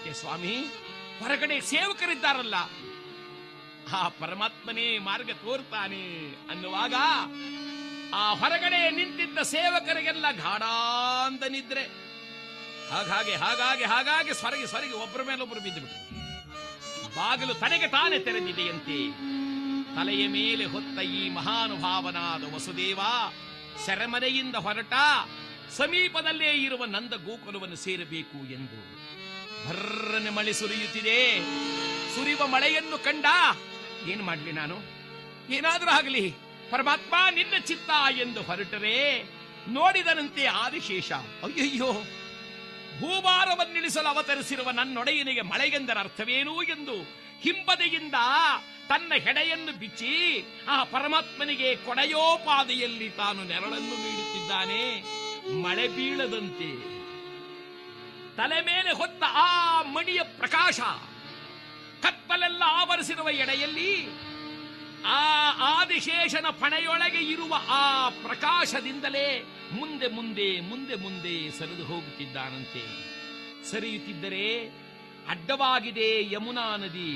ಯಾಕೆ ಸ್ವಾಮಿ ಹೊರಗಡೆ ಸೇವಕರಿದ್ದಾರಲ್ಲ ಆ ಪರಮಾತ್ಮನೇ ಮಾರ್ಗ ತೋರ್ತಾನೆ ಅನ್ನುವಾಗ ಆ ಹೊರಗಡೆ ನಿಂತಿದ್ದ ಸೇವಕರಿಗೆಲ್ಲ ಗಾಢಾಂತ ನಿದ್ರೆ ಹಾಗಾಗಿ ಹಾಗಾಗಿ ಹಾಗಾಗಿ ಸ್ವರಗಿ ಸ್ವರಗಿ ಒಬ್ಬರ ಮೇಲೊಬ್ಬರು ಬಿದ್ದುಬಿಟ್ರು ಬಾಗಿಲು ತನಗೆ ತಾನೇ ತೆರೆದಿದೆಯಂತೆ ತಲೆಯ ಮೇಲೆ ಹೊತ್ತ ಈ ಮಹಾನುಭಾವನಾದ ವಸುದೇವ ಸೆರೆಮನೆಯಿಂದ ಹೊರಟ ಸಮೀಪದಲ್ಲೇ ಇರುವ ನಂದ ಗೋಕುಲವನ್ನು ಸೇರಬೇಕು ಎಂದು ಭರ್ರನೆ ಮಳೆ ಸುರಿಯುತ್ತಿದೆ ಸುರಿಯುವ ಮಳೆಯನ್ನು ಕಂಡ ಏನು ಮಾಡ್ಲಿ ನಾನು ಏನಾದ್ರೂ ಆಗಲಿ ಪರಮಾತ್ಮ ನಿನ್ನ ಚಿತ್ತ ಎಂದು ಹೊರಟರೆ ನೋಡಿದನಂತೆ ಆದಿಶೇಷ ಅಯ್ಯಯ್ಯೋ ಭೂಭಾರವನ್ನಿಳಿಸಲು ಅವತರಿಸಿರುವ ನನ್ನೊಡೆಯನಿಗೆ ಮಳೆಗೆಂದರ ಅರ್ಥವೇನು ಎಂದು ಹಿಂಬದೆಯಿಂದ ತನ್ನ ಹೆಡೆಯನ್ನು ಬಿಚ್ಚಿ ಆ ಪರಮಾತ್ಮನಿಗೆ ಕೊಡೆಯೋಪಾದಿಯಲ್ಲಿ ತಾನು ನೆರಳನ್ನು ನೀಡುತ್ತಿದ್ದಾನೆ ಮಳೆ ಬೀಳದಂತೆ ತಲೆ ಮೇಲೆ ಹೊತ್ತ ಆ ಮಣಿಯ ಪ್ರಕಾಶ ಕತ್ತಲೆಲ್ಲ ಆವರಿಸಿರುವ ಎಡೆಯಲ್ಲಿ ಆ ಆದಿಶೇಷನ ಪಣೆಯೊಳಗೆ ಇರುವ ಆ ಪ್ರಕಾಶದಿಂದಲೇ ಮುಂದೆ ಮುಂದೆ ಮುಂದೆ ಮುಂದೆ ಸರಿದು ಹೋಗುತ್ತಿದ್ದಾನಂತೆ ಸರಿಯುತ್ತಿದ್ದರೆ ಅಡ್ಡವಾಗಿದೆ ಯಮುನಾ ನದಿ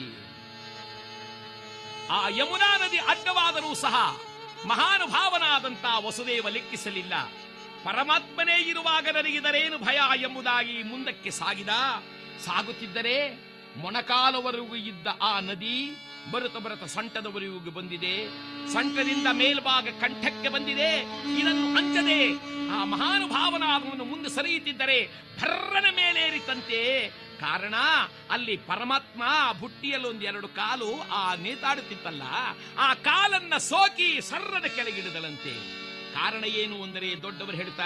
ಆ ಯಮುನಾ ನದಿ ಅಡ್ಡವಾದರೂ ಸಹ ಮಹಾನುಭಾವನಾದಂತ ವಸುದೇವ ಲೆಕ್ಕಿಸಲಿಲ್ಲ ಪರಮಾತ್ಮನೇ ಇರುವಾಗ ನನಗಿದರೇನು ಭಯ ಎಂಬುದಾಗಿ ಮುಂದಕ್ಕೆ ಸಾಗಿದ ಸಾಗುತ್ತಿದ್ದರೆ ಮೊಣಕಾಲವರೆಗೂ ಇದ್ದ ಆ ನದಿ ಬರುತ್ತ ಬರುತ್ತ ಸೊಂಟದವರೆಗೂ ಬಂದಿದೆ ಸೊಂಟದಿಂದ ಮೇಲ್ಭಾಗ ಕಂಠಕ್ಕೆ ಬಂದಿದೆ ಇದನ್ನು ಅಂಜದೆ ಆ ಮಹಾನುಭಾವನಾದವನು ಮುಂದೆ ಸರಿಯುತ್ತಿದ್ದರೆ ಭರ್ರನ ಮೇಲೇರಿತಂತೆ ಕಾರಣ ಅಲ್ಲಿ ಪರಮಾತ್ಮ ಬುಟ್ಟಿಯಲ್ಲಿ ಒಂದು ಎರಡು ಕಾಲು ಆ ನೇತಾಡುತ್ತಿತ್ತಲ್ಲ ಆ ಕಾಲನ್ನ ಸೋಕಿ ಸರ್ರದ ಕೆಳಗಿಡಿದಳಂತೆ ಕಾರಣ ಏನು ಅಂದರೆ ದೊಡ್ಡವರು ಹೇಳ್ತಾರೆ